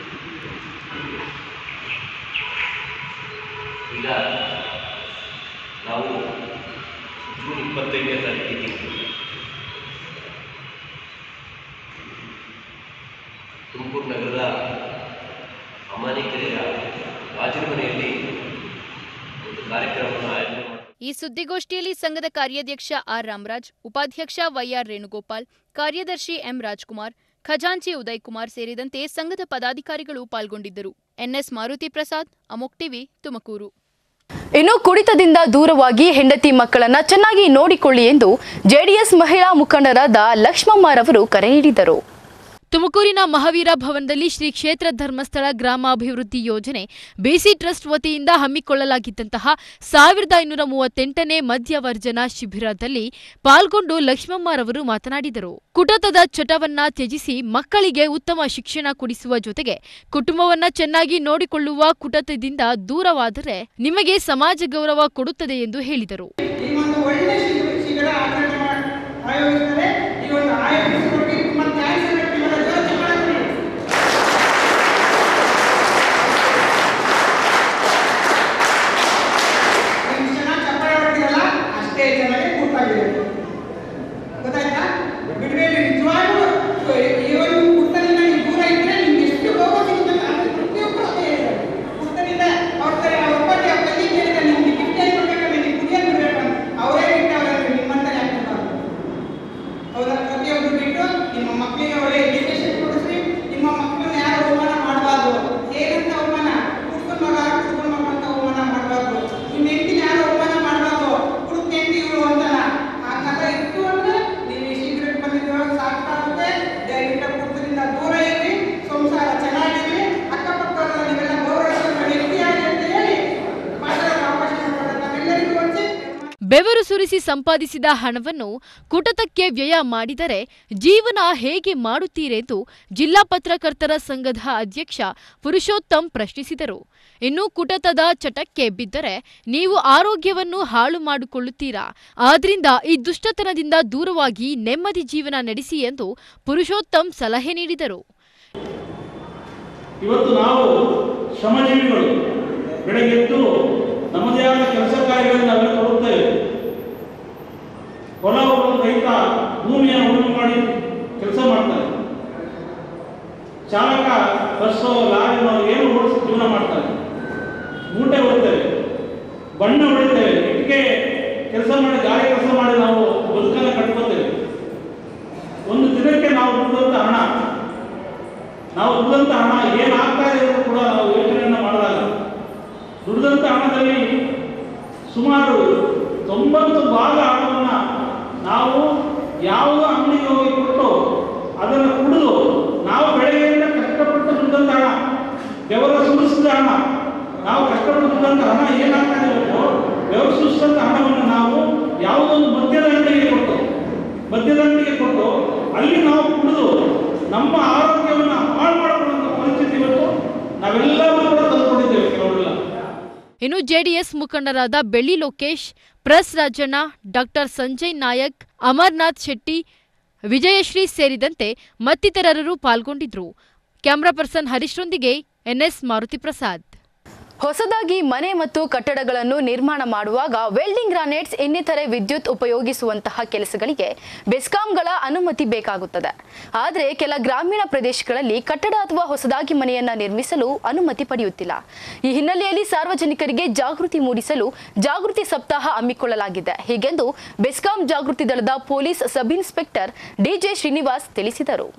ಈಗ ನಾವು ಜೂನ್ ಇಪ್ಪತ್ತೈದನೇ ತಾರೀಕಿಗೆ ತುಮಕೂರು ನಗರದ ಅಮಾನಿಕೆರೆಯ ಗಾಜಿನ ಮನೆಯಲ್ಲಿ ಒಂದು ಕಾರ್ಯಕ್ರಮವನ್ನು ಆಯೋಜನೆ ಮಾಡಿ ಈ ಸುದ್ದಿಗೋಷ್ಠಿಯಲ್ಲಿ ಸಂಘದ ಕಾರ್ಯಾಧ್ಯಕ್ಷ ಆರ್ ರಾಮರಾಜ್ ಉಪಾಧ್ಯಕ್ಷ ವೈಆರ್ ವೇಣುಗೋಪಾಲ್ ಕಾರ್ಯದರ್ಶಿ ಎಂ ರಾಜ್ಕುಮಾರ್ ಖಜಾಂಚಿ ಉದಯ್ ಕುಮಾರ್ ಸೇರಿದಂತೆ ಸಂಘದ ಪದಾಧಿಕಾರಿಗಳು ಪಾಲ್ಗೊಂಡಿದ್ದರು ಎನ್ಎಸ್ ಮಾರುತಿ ಪ್ರಸಾದ್ ಅಮೋಕ್ ಟಿವಿ ತುಮಕೂರು ಇನ್ನು ಕುಡಿತದಿಂದ ದೂರವಾಗಿ ಹೆಂಡತಿ ಮಕ್ಕಳನ್ನ ಚೆನ್ನಾಗಿ ನೋಡಿಕೊಳ್ಳಿ ಎಂದು ಜೆಡಿಎಸ್ ಮಹಿಳಾ ಮುಖಂಡರಾದ ಲಕ್ಷ್ಮಮ್ಮರವರು ಕರೆ ನೀಡಿದರು ತುಮಕೂರಿನ ಮಹಾವೀರ ಭವನದಲ್ಲಿ ಶ್ರೀ ಕ್ಷೇತ್ರ ಧರ್ಮಸ್ಥಳ ಗ್ರಾಮಾಭಿವೃದ್ಧಿ ಯೋಜನೆ ಬೇಸಿ ಟ್ರಸ್ಟ್ ವತಿಯಿಂದ ಹಮ್ಮಿಕೊಳ್ಳಲಾಗಿದ್ದಂತಹ ಸಾವಿರದ ಐನೂರ ಮೂವತ್ತೆಂಟನೇ ಮಧ್ಯವರ್ಜನ ಶಿಬಿರದಲ್ಲಿ ಪಾಲ್ಗೊಂಡು ಲಕ್ಷ್ಮಮ್ಮರವರು ಮಾತನಾಡಿದರು ಕುಟತದ ಚಟವನ್ನ ತ್ಯಜಿಸಿ ಮಕ್ಕಳಿಗೆ ಉತ್ತಮ ಶಿಕ್ಷಣ ಕೊಡಿಸುವ ಜೊತೆಗೆ ಕುಟುಂಬವನ್ನ ಚೆನ್ನಾಗಿ ನೋಡಿಕೊಳ್ಳುವ ಕುಟತದಿಂದ ದೂರವಾದರೆ ನಿಮಗೆ ಸಮಾಜ ಗೌರವ ಕೊಡುತ್ತದೆ ಎಂದು ಹೇಳಿದರು ಈ ಒಂದು ಒಳ್ಳೆ ಶಿಬಿರ ಶಿಬಿರ ಆಚರಣೆ ಮಾಡಿ ಆಯೋಜಿಸಿದರೆ ಈ ಒಂದು ಆಯೋಜಿಸಿದವರಿಗೆ ತುಂಬ ಥ್ಯಾಂಕ್ಸ್ ಹೇಳಬೇಕು ಇವರ ಜೋರ ಚಪ್ಪಾಳೆ ಕೊಡಿ. ನೀವು ಚೆನ್ನಾಗಿ ಚಪ್ಪಾಳೆ ಹೊಡ್ತೀರಲ್ಲ ಅಷ್ಟೇ ಚೆನ್ನಾಗಿ ಕೂತಾಗಿರಬೇಕು ಗೊತ್ತಾಯ್ತಾ ಬಿಡಬೇಡಿ ನಿಜವಾಗ್ಲೂ ಈ ಒಂದು ಪುಸ್ತಕದಿಂದ ನೀವು ದೂರ ಇದ್ರೆ ನಿಮ್ಗೆ ಎಷ್ಟು ಗೌರವ ಸಿಗುತ್ತೆ ಅಂತ ಪ್ರತಿಯೊಬ್ಬರು ಅದೇ ಹೇಳ್ತಾರೆ ಪುಸ್ತಕದಿಂದ ಅವ್ರ ತರ ಅವ್ರ ಒಬ್ಬಟ್ಟು ಅವ್ರ ತಂಗಿ ಕೇಳಿದ್ರೆ ನಿಮ್ಗೆ ಗಿಫ್ಟ್ ಏನು ಕೊಡ್ಬೇಕಂದ್ರೆ ನೀವು ಕುಡಿಯೋದು ಬಿಡ್ಬೇಕು ಅಂತ ಅವರೇ ಬಿಟ್ಟು ಅವರೇ ನಿಮ್ಮಂತ ಯಾಕೆ ಕೊಡ್ಬಾರ್ದು ಹೌದಾ ಪ್ರತಿಯೊಬ್ಬರು ಬಿಟ್ಟು ನಿಮ್ಮ ಮಕ್ಕಳಿಗೆ ಒಳ್ಳೆ ಎಜುಕೇಶನ್ ಕೊಡಿಸ್ರಿ ನಿಮ್ಮ ಮಕ್ಕಳನ್ನ ಯಾರು ಅವಮಾನ ಮಾಡಬಾರ್ದು ಏನಂತ ಅವಮಾನ ಕುಡ್ಕೊಂಡ್ ಮಗ ಕುಡ್ಕೊಂಡ್ ಮಗ ಅಂತ ಅವಮಾನ ಮಾಡಬಾರ್ದು ನಿಮ್ಮ ಹೆಂಡತಿನ ಯಾರು ಅವಮಾನ ಮಾಡಬಾರ್ದು ಕುಡುಕ್ ಹೆಂಡತಿ ಇವರು ಅಂತಲ್ಲ ಆ ಕಥೆ ಇತ್ತು ಅಂದ್ರೆ ನೀವು ಈ ಶೀಘ್ರಕ್ಕೆ ಬಂದಿದ್ದವಾಗ ಸಾಕಾಗುತ್ತೆ ದಯವಿಟ್ಟು ಕುಡುಕದಿಂದ ದೂರ ಇರಿ ಸಂಸಾರ ಚೆನ್ನಾಗಿರಿ ಅಕ್ಕಪಕ್ಕದವರೆಲ್ಲ ನೀವೆಲ್ಲ ಗೌರವಿಸುವ ವ್ಯಕ್ತಿಯಾಗಿ ಅಂತ ಹೇಳಿ ಮಾತಾಡೋದು ಅವಕಾಶ ಮಾಡಿಕೊಟ್ಟ ತಮ್ಮೆಲ್ಲರಿಗೂ ವಂಚಿ ಬೆವರು ಸುರಿಸಿ ಸಂಪಾದಿಸಿದ ಹಣವನ್ನು ಕುಟತಕ್ಕೆ ವ್ಯಯ ಮಾಡಿದರೆ ಜೀವನ ಹೇಗೆ ಮಾಡುತ್ತೀರೆಂದು ಜಿಲ್ಲಾ ಪತ್ರಕರ್ತರ ಸಂಘದ ಅಧ್ಯಕ್ಷ ಪುರುಷೋತ್ತಮ್ ಪ್ರಶ್ನಿಸಿದರು ಇನ್ನು ಕುಟತದ ಚಟಕ್ಕೆ ಬಿದ್ದರೆ ನೀವು ಆರೋಗ್ಯವನ್ನು ಹಾಳು ಮಾಡಿಕೊಳ್ಳುತ್ತೀರಾ ಆದ್ರಿಂದ ಈ ದುಷ್ಟತನದಿಂದ ದೂರವಾಗಿ ನೆಮ್ಮದಿ ಜೀವನ ನಡೆಸಿ ಎಂದು ಪುರುಷೋತ್ತಮ್ ಸಲಹೆ ನೀಡಿದರು ಇವತ್ತು ನಾವು ಶ್ರಮಜೀವಿಗಳು ಬೆಳಗ್ಗೆದ್ದು ನಮ್ಮದೇ ಆದ ಕೆಲಸ ಕಾರ್ಯಗಳನ್ನು ನಾವೆಲ್ಲ ಕೊಡುತ್ತೇವೆ ಹೊಲ ಉಳುವ ರೈತ ಭೂಮಿಯನ್ನು ಉಳುಮೆ ಮಾಡಿ ಕೆಲಸ ಮಾಡ್ತಾರೆ ಚಾಲಕ ಬಸ್ಸೋ ಲಾರಿನೋ ಏನು ಓಡಿಸಿ ಜೀವನ ಮಾಡ್ತಾರೆ ಮೂಟೆ ಹೊಡ್ತೇವೆ ಬಣ್ಣ ಹೊಡಿತೇವೆ ಇಟ್ಟಿಗೆ ಕೆಲಸ ಮಾಡಿ ಗಾಳಿ ಕೆಲಸ ಮಾಡಿ ನಾವು ಬದುಕನ್ನು ಕಟ್ಕೋತೇವೆ ಒಂದು ದಿನಕ್ಕೆ ನಾವು ದುಡಿದಂಥ ಹಣ ನಾವು ದುಡಿದಂಥ ಹಣ ಏನಾಗ್ತಾ ಇದೆ ಅಂತ ಕೂಡ ನಾವು ಯೋಚನೆಯನ್ನು ಮಾಡಿದಾಗ ದುಡಿದಂಥ ಹಣದಲ್ಲಿ ಸುಮಾರು ತೊಂಬತ್ತು ಭಾಗ ಹಣವನ್ನು ನಾವು ಯಾವುದೋ ಅಂಗಡಿಗೆ ಹೋಗಿ ಕೊಟ್ಟು ಅದನ್ನು ಕುಡಿದು ನಾವು ಬೆಳಗ್ಗೆಯಿಂದ ಕಷ್ಟಪಟ್ಟು ದುಡಿದಂಥ ಹಣ ಬೆವರ ಸುರಿಸಿದ ಹಣ ನಾವು ಕಷ್ಟಪಟ್ಟು ದುಡಿದಂಥ ಹಣ ಏನಾಗ್ತಾ ಇದೆ ಗೊತ್ತೋ ಬೆವರು ಸುರಿಸಿದಂಥ ಹಣವನ್ನು ನಾವು ಯಾವುದೊಂದು ಮದ್ಯದ ಅಂಗಡಿಗೆ ಕೊಟ್ಟು ಮದ್ಯದ ಅಂಗಡಿಗೆ ಕೊಟ್ಟು ಅಲ್ಲಿ ನಾವು ಕುಡಿದು ನಮ್ಮ ಆರೋಗ್ಯವನ್ನು ಹಾಳು ಮಾಡಿಕೊಳ್ಳುವಂಥ ಪರಿಸ್ಥಿತಿ ಇವತ್ತು ನಾವೆಲ್ಲರೂ ಕೂಡ ತಂದುಕೊಂಡಿದ್ದೇವೆ ಕೆಲವರೆಲ್ಲ ಇನ್ನು ಜೆಡಿಎಸ್ ಮುಖಂಡರಾದ ಬೆಳ್ಳಿ ಲೋಕೇಶ್ ಪ್ರೆಸ್ ರಾಜಣ್ಣ ಡಾಕ್ಟರ್ ಸಂಜಯ್ ನಾಯಕ್ ಅಮರ್ನಾಥ್ ಶೆಟ್ಟಿ ವಿಜಯಶ್ರೀ ಸೇರಿದಂತೆ ಮತ್ತಿತರರು ಪಾಲ್ಗೊಂಡಿದ್ರು ಕ್ಯಾಮರಾ ಪರ್ಸನ್ ಹರೀಶ್ರೊಂದಿಗೆ ಎನ್ಎಸ್ ಮಾರುತಿ ಪ್ರಸಾದ್ ಹೊಸದಾಗಿ ಮನೆ ಮತ್ತು ಕಟ್ಟಡಗಳನ್ನು ನಿರ್ಮಾಣ ಮಾಡುವಾಗ ವೆಲ್ಡಿಂಗ್ ಗ್ರಾನೈಟ್ಸ್ ಇನ್ನಿತರೆ ವಿದ್ಯುತ್ ಉಪಯೋಗಿಸುವಂತಹ ಕೆಲಸಗಳಿಗೆ ಬೆಸ್ಕಾಂಗಳ ಅನುಮತಿ ಬೇಕಾಗುತ್ತದೆ ಆದರೆ ಕೆಲ ಗ್ರಾಮೀಣ ಪ್ರದೇಶಗಳಲ್ಲಿ ಕಟ್ಟಡ ಅಥವಾ ಹೊಸದಾಗಿ ಮನೆಯನ್ನ ನಿರ್ಮಿಸಲು ಅನುಮತಿ ಪಡೆಯುತ್ತಿಲ್ಲ ಈ ಹಿನ್ನೆಲೆಯಲ್ಲಿ ಸಾರ್ವಜನಿಕರಿಗೆ ಜಾಗೃತಿ ಮೂಡಿಸಲು ಜಾಗೃತಿ ಸಪ್ತಾಹ ಹಮ್ಮಿಕೊಳ್ಳಲಾಗಿದೆ ಹೀಗೆಂದು ಬೆಸ್ಕಾಂ ಜಾಗೃತಿ ದಳದ police sub inspector D J Srinivas ತಿಳಿಸಿದರು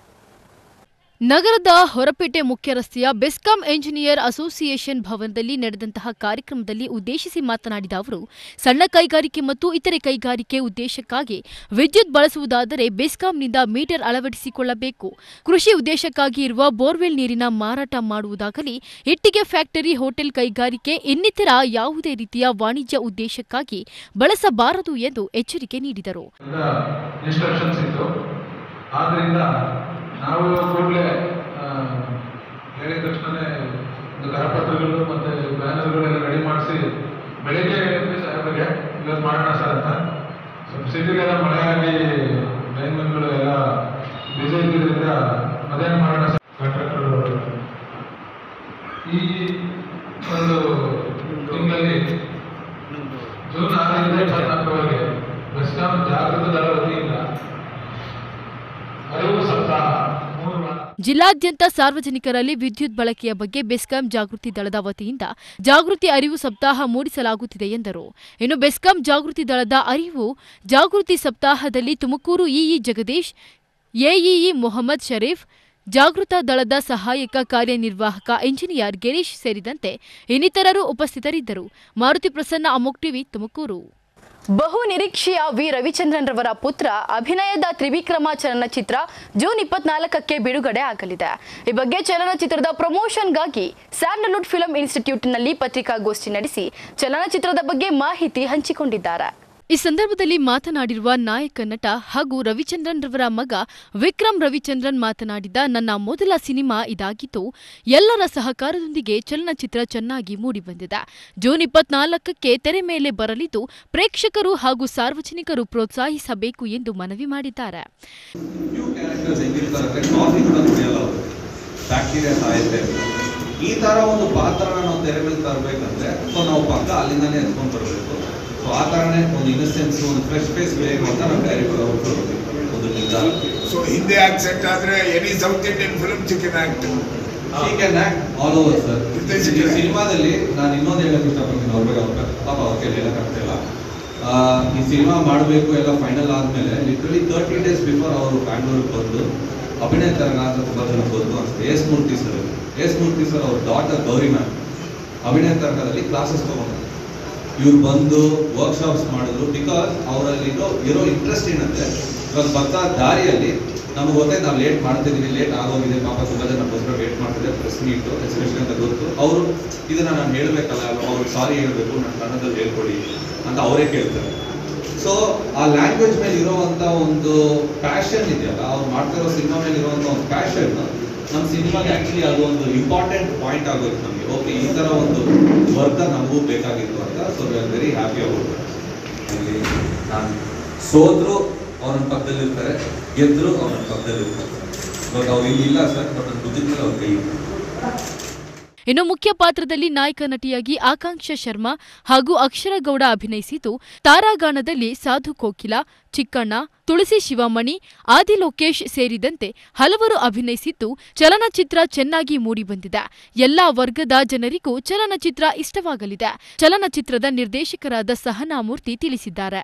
ನಗರದ ಹೊರಪೇಟೆ ಮುಖ್ಯ ರಸ್ತೆಯ ಬೆಸ್ಕಾಂ ಎಂಜಿನಿಯರ್ ಅಸೋಸಿಯೇಷನ್ ಭವನದಲ್ಲಿ ನಡೆದಂತಹ ಕಾರ್ಯಕ್ರಮದಲ್ಲಿ ಉದ್ದೇಶಿಸಿ ಮಾತನಾಡಿದ ಅವರು ಸಣ್ಣ ಕೈಗಾರಿಕೆ ಮತ್ತು ಇತರೆ ಕೈಗಾರಿಕೆ ಉದ್ದೇಶಕ್ಕಾಗಿ ವಿದ್ಯುತ್ ಬಳಸುವುದಾದರೆ ಬೆಸ್ಕಾಂನಿಂದ ಮೀಟರ್ ಅಳವಡಿಸಿಕೊಳ್ಳಬೇಕು ಕೃಷಿ ಉದ್ದೇಶಕ್ಕಾಗಿ ಇರುವ ಬೋರ್ವೆಲ್ ನೀರಿನ ಮಾರಾಟ ಮಾಡುವುದಾಗಲಿ ಇಟ್ಟಿಗೆ ಫ್ಯಾಕ್ಟರಿ ಹೋಟೆಲ್ ಕೈಗಾರಿಕೆ ಇನ್ನಿತರ ಯಾವುದೇ ರೀತಿಯ ವಾಣಿಜ್ಯ ಉದ್ದೇಶಕ್ಕಾಗಿ ಬಳಸಬಾರದು ಎಂದು ಎಚ್ಚರಿಕೆ ನೀಡಿದರು ಇನ್ಸ್ಟ್ರಕ್ಷನ್ಸ್ ಇತ್ತು ಆದ್ದರಿಂದ ನಾವು ಕೂಡಲೇ ಹೇಳಿದ ತಕ್ಷಣ ಒಂದು ಕರಪತ್ರಗಳು ಮತ್ತು ಬ್ಯಾನರ್ಗಳೆಲ್ಲ ರೆಡಿ ಮಾಡಿಸಿ ಬೆಳಿಗ್ಗೆ ಹೇಳಿದ್ವಿ ಸಾಹೇಬರಿಗೆ ಇವತ್ತು ಮಾಡೋಣ ಸರ್ ಅಂತ ಸ್ವಲ್ಪ ಸಿಟಿಗೆಲ್ಲ ಮಳೆ ಆಗಿ ಲೈನ್ಮನ್ಗಳು ಎಲ್ಲ ಬಿಸಿ ಇದ್ದಿದ್ದರಿಂದ ಮಧ್ಯಾಹ್ನ ಮಾಡೋಣ ಸರ್ ಕಾಂಟ್ರಾಕ್ಟರ್ ಈ ಒಂದು ತಿಂಗಳಲ್ಲಿ ಜೂನ್ ಆರರಿಂದ ಇಪ್ಪತ್ನಾಲ್ಕರವರೆಗೆ ಬೆಸ್ಕಾಂ ಜಾಗೃತ ದಳ ವತಿಯಿಂದ ಅರಿವು ಸಪ್ತಾಹ ಮೂರು ವಾರ ಜಿಲ್ಲಾದ್ಯಂತ ಸಾರ್ವಜನಿಕರಲ್ಲಿ ವಿದ್ಯುತ್ ಬಳಕೆಯ ಬಗ್ಗೆ ಬೆಸ್ಕಾಂ ಜಾಗೃತಿ ದಳದ ವತಿಯಿಂದ ಜಾಗೃತಿ ಅರಿವು ಸಪ್ತಾಹ ಮೂಡಿಸಲಾಗುತ್ತಿದೆ ಎಂದರು ಇನ್ನು ಬೆಸ್ಕಾಂ ಜಾಗೃತಿ ದಳದ ಅರಿವು ಜಾಗೃತಿ ಸಪ್ತಾಹದಲ್ಲಿ ತುಮಕೂರು ಇಇ ಜಗದೀಶ್ ಎಇಇ ಮೊಹಮ್ಮದ್ ಶರೀಫ್ ಜಾಗೃತ ದಳದ ಸಹಾಯಕ ಕಾರ್ಯನಿರ್ವಾಹಕ ಇಂಜಿನಿಯರ್ ಗಿರೀಶ್ ಸೇರಿದಂತೆ ಇನ್ನಿತರರು ಉಪಸ್ಥಿತರಿದ್ದರು ಮಾರುತಿ ಪ್ರಸನ್ನ ಅಮೋಕ್ ಟಿವಿ ತುಮಕೂರು ಬಹು ನಿರೀಕ್ಷೆಯ ವಿ ರವಿಚಂದ್ರನ್ ರವರ ಪುತ್ರ ಅಭಿನಯದ ತ್ರಿವಿಕ್ರಮ ಚಲನಚಿತ್ರ ಜೂನ್ ಇಪ್ಪತ್ನಾಲ್ಕಕ್ಕೆ ಬಿಡುಗಡೆ ಆಗಲಿದೆ ಈ ಬಗ್ಗೆ ಚಲನಚಿತ್ರದ ಪ್ರಮೋಷನ್ಗಾಗಿ ಸ್ಯಾಂಡಲ್ವುಡ್ ಫಿಲ್ಮ್ ಇನ್ಸ್ಟಿಟ್ಯೂಟ್ನಲ್ಲಿ ಪತ್ರಿಕಾಗೋಷ್ಠಿ ನಡೆಸಿ ಚಲನಚಿತ್ರದ ಬಗ್ಗೆ ಮಾಹಿತಿ ಹಂಚಿಕೊಂಡಿದ್ದಾರೆ ಈ ಸಂದರ್ಭದಲ್ಲಿ ಮಾತನಾಡಿರುವ ನಾಯಕ ನಟ ಹಾಗೂ ರವಿಚಂದ್ರನ್ ರವರ ಮಗ ವಿಕ್ರಮ್ ರವಿಚಂದ್ರನ್ ಮಾತನಾಡಿದ ನನ್ನ ಮೊದಲ ಸಿನಿಮಾ ಇದಾಗಿದ್ದು ಎಲ್ಲರ ಸಹಕಾರದೊಂದಿಗೆ ಚಲನಚಿತ್ರ ಚೆನ್ನಾಗಿ ಮೂಡಿಬಂದಿದೆ ಜೂನ್ ಇಪ್ಪತ್ನಾಲ್ಕಕ್ಕೆ ತೆರೆ ಮೇಲೆ ಬರಲಿದ್ದು ಪ್ರೇಕ್ಷಕರು ಹಾಗೂ ಸಾರ್ವಜನಿಕರು ಪ್ರೋತ್ಸಾಹಿಸಬೇಕು ಎಂದು ಮನವಿ ಮಾಡಿದ್ದಾರೆ ಕ್ಯಾರೆಕ್ಟರ್ಸ್ ಹೆಂಗಿರ್ತಾರೆ ಅಂದರೆ ಕಾಫಿ ಕೂಡ ಕುಡಿಯಲ್ಲ ಅವರು ಬ್ಯಾಕ್ಟೀರಿಯಾ ಸಾಯುತ್ತೆ ಈ ಥರ ಒಂದು ಪಾತ್ರನ ನಾವು ತೆರೆ ಮೇಲೆ ತರಬೇಕಂದ್ರೆ ಸೊ ನಾವು ಪಕ್ಕ ಅಲ್ಲಿಂದನೇ ಎತ್ಕೊಂಡು ಬರಬೇಕು ಸೊ ಆ ಥರನೇ ಒಂದು ಇನ್ನಸೆನ್ಸ್ ಒಂದು ಫ್ರೆಶ್ ಫೇಸ್ ಬೇಕು ಅಂತ ನಾವು ಡೈರೆಕ್ಟರ್ ಅವರು ಒಂದು ನಿರ್ಧಾರ ಸೊ ಹಿಂದಿ ಆಕ್ಸೆಂಟ್ ಆದ್ರೆ any south Indian film chicken act she can act all over sir ಈ ಸಿನಿಮಾದಲ್ಲಿ ನಾನು ಇನ್ನೊಂದು ಹೇಳಕ್ ಇಷ್ಟಪಡ್ತೀನಿ ಅವ್ರ ಬಗ್ಗೆ ಅವ್ರ ಪಾಪ ಅವ್ರ ಕೈಲಿ ಹೇಳಕ್ಕಾಗ್ತಿಲ್ಲ ಆ, ಈ ಸಿನಿಮಾ ಮಾಡಬೇಕು ಎಲ್ಲ ಫೈನಲ್ ಆದಮೇಲೆ ಲಿಟ್ರಲಿ ತರ್ಟಿ ಡೇಸ್ ಬಿಫೋರ್ ಅವರು ಬ್ಯಾಂಗ್ಳೂರಿಗೆ ಬಂದು ಅಭಿನಯ ತರಂಗ ಅಂತ ತುಂಬ ಜನ ಗೊತ್ತು ಅನ್ಸುತ್ತೆ S Murthy sir S Murthy sir ಅವ್ರ ಡಾಟರ್ ಗೌರಿ ಮ್ಯಾಮ್ ಅಭಿನಯ ತರಂಗದಲ್ಲಿ ಕ್ಲಾಸಸ್ ತೊಗೊಂಡ್ರು ಇವ್ರು ಬಂದು ವರ್ಕ್ಶಾಪ್ಸ್ ಮಾಡಿದ್ರು ಬಿಕಾಸ್ ಅವರಲ್ಲಿ ಇರೋ ಇರೋ ಇಂಟ್ರೆಸ್ಟ್ ಏನಂದ್ರೆ ಇವಾಗ ಬರ್ತಾ ದಾರಿಯಲ್ಲಿ ನಮ್ಗೆ ಗೊತ್ತಾಯ್ತು ನಾವು ಲೇಟ್ ಮಾಡ್ತಿದ್ದೀವಿ ಲೇಟ್ ಆಗೋಗಿದೆ ಪಾಪ ತುಂಬ ಜನ ನಮಗೋಸ್ಕರ ವೇಟ್ ಮಾಡ್ತಿದ್ದಾರೆ ಪ್ರೆಸ್ ಮೀಟು ಎಸ್ಪೆಷಲಿ ಅಂತ ಗೊತ್ತು ಅವರು ಇದನ್ನ ನಾನು ಹೇಳಬೇಕಲ್ಲ ಅವ್ರಿಗೆ ಸಾರಿ ಹೇಳಬೇಕು ನನ್ನ ಕನ್ನಡದಲ್ಲಿ ಹೇಳ್ಕೊಡಿ ಅಂತ ಅವರೇ ಕೇಳ್ತಾರೆ ಸೊ ಆ ಲ್ಯಾಂಗ್ವೇಜ್ ಮೇಲೆ ಇರುವಂತ ಒಂದು ಪ್ಯಾಷನ್ ಇದೆಯಲ್ಲ ಅವ್ರು ಮಾಡ್ತಿರೋ ಸಿನಿಮಾ ಮೇಲೆ ಇರುವಂತ ಒಂದು ಪ್ಯಾಷನ್ ನಮ್ಮ ಸಿನಿಮಾಗೆ ಆಕ್ಚುಲಿ ಅದು ಒಂದು ಇಂಪಾರ್ಟೆಂಟ್ ಪಾಯಿಂಟ್ ಆಗೋಯ್ತು ನಮಗೆ ಓಕೆ ಈ ತರ ಒಂದು ವರ್ಗ ನಮಗೂ ಬೇಕಾಗಿತ್ತು ಅಂತ so we are very happy about ಅಲ್ಲಿ ನಾನು ಸೋದ್ರು ಅವ್ರ ಪಕ್ಕದಲ್ಲಿ ಇರ್ತಾರೆ ಗೆದ್ರು ಅವ್ರ ಪಕ್ಕದಲ್ಲಿ ಇರ್ತಾರೆ ಬಟ್ ಅವ್ರು ಇಲ್ಲಿ ಇಲ್ಲ ಸರ್ ಬಟ್ ನನ್ನ ಬುದ್ಧಿದ ಮೇಲೆ ಅವ್ರ ಕೈ ಇದೆ ಇನ್ನು ಮುಖ್ಯ ಪಾತ್ರದಲ್ಲಿ ನಾಯಕ ನಟಿಯಾಗಿ ಆಕಾಂಕ್ಷ ಶರ್ಮಾ ಹಾಗೂ ಅಕ್ಷರ ಗೌಡ ಅಭಿನಯಿಸಿದ್ದು ತಾರಾಗಾನದಲ್ಲಿ ಸಾಧು ಕೋಕಿಲ ಚಿಕ್ಕಣ್ಣ ತುಳಸಿ ಶಿವಮಣಿ ಆದಿ ಲೋಕೇಶ್ ಸೇರಿದಂತೆ ಹಲವರು ಅಭಿನಯಿಸಿದ್ದು ಚಲನಚಿತ್ರ ಚೆನ್ನಾಗಿ ಮೂಡಿಬಂದಿದೆ ಎಲ್ಲಾ ವರ್ಗದ ಜನರಿಗೂ ಚಲನಚಿತ್ರ ಇಷ್ಟವಾಗಲಿದೆ ಚಲನಚಿತ್ರದ ನಿರ್ದೇಶಕರಾದ ಸಹನಾ ಮೂರ್ತಿ ತಿಳಿಸಿದ್ದಾರೆ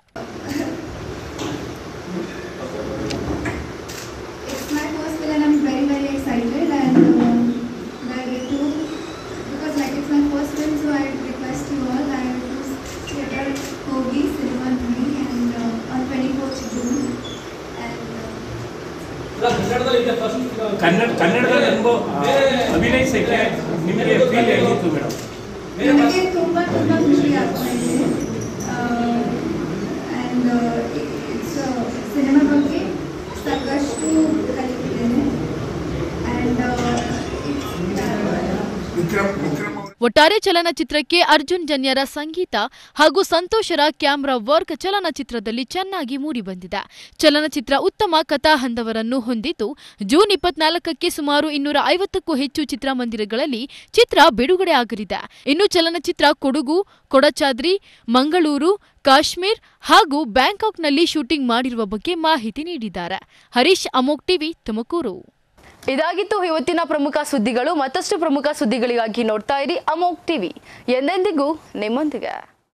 It's my first film and I'm very very excited and um, I get to because like it's my first film so I request you all I will choose theatre Kogi Cinema Dhani and uh, on 24th June and Kannada ಕನ್ನಡದಲ್ಲಿ ಅನುಭವ ಅಭಿನಯಿಸಕ್ಕೆ ನಿಮಗೆ feel ಹೇಗಿತ್ತು madam ನನಗೆ ತುಂಬ ತುಂಬ ಖುಷಿ ಆಗ್ತಾ ಇದೆ ಆ್ಯಂಡ್ ಇಟ್ಸ್ ಸಿನಿಮಾ ಬಗ್ಗೆ ಸಾಕಷ್ಟು ಕಲಿತಿದ್ದೇನೆ ಆ್ಯಂಡ್ ವಿಕ್ರಮ್ ವಿಕ್ರಮ್ ಅವ್ರು- ಒಟ್ಟಾರೆ ಚಲನಚಿತ್ರಕ್ಕೆ ಅರ್ಜುನ್ ಜನ್ಯರ ಸಂಗೀತ ಹಾಗೂ ಸಂತೋಷರ ಕ್ಯಾಮ್ರಾ ವರ್ಕ್ ಚಲನಚಿತ್ರದಲ್ಲಿ ಚೆನ್ನಾಗಿ ಮೂಡಿಬಂದಿದೆ ಚಲನಚಿತ್ರ ಉತ್ತಮ ಕಥಾಹಂದವರನ್ನು ಹೊಂದಿದ್ದು ಜೂನ್ ಇಪ್ಪತ್ನಾಲ್ಕಕ್ಕೆ ಸುಮಾರು ಇನ್ನೂರ ಐವತ್ತಕ್ಕೂ ಹೆಚ್ಚು ಚಿತ್ರಮಂದಿರಗಳಲ್ಲಿ ಚಿತ್ರ ಬಿಡುಗಡೆ ಆಗಲಿದೆ ಇನ್ನು ಚಲನಚಿತ್ರ ಕೊಡಗು ಕೊಡಚಾದ್ರಿ ಮಂಗಳೂರು ಕಾಶ್ಮೀರ್ ಹಾಗೂ ಬ್ಯಾಂಕಾಕ್ನಲ್ಲಿ ಶೂಟಿಂಗ್ ಮಾಡಿರುವ ಬಗ್ಗೆ ಮಾಹಿತಿ ನೀಡಿದ್ದಾರೆ ಹರೀಶ್ ಅಮೋಕ್ ಟಿವಿ ತುಮಕೂರು ಇದಾಗಿತ್ತು ಇವತ್ತಿನ ಪ್ರಮುಖ ಸುದ್ದಿಗಳು ಮತ್ತಷ್ಟು ಪ್ರಮುಖ ಸುದ್ದಿಗಳಿಗಾಗಿ ನೋಡ್ತಾ ಇರಿ ಅಮೋಕ್ ಟಿವಿ ಎಂದೆಂದಿಗೂ ನಿಮ್ಮೊಂದಿಗೆ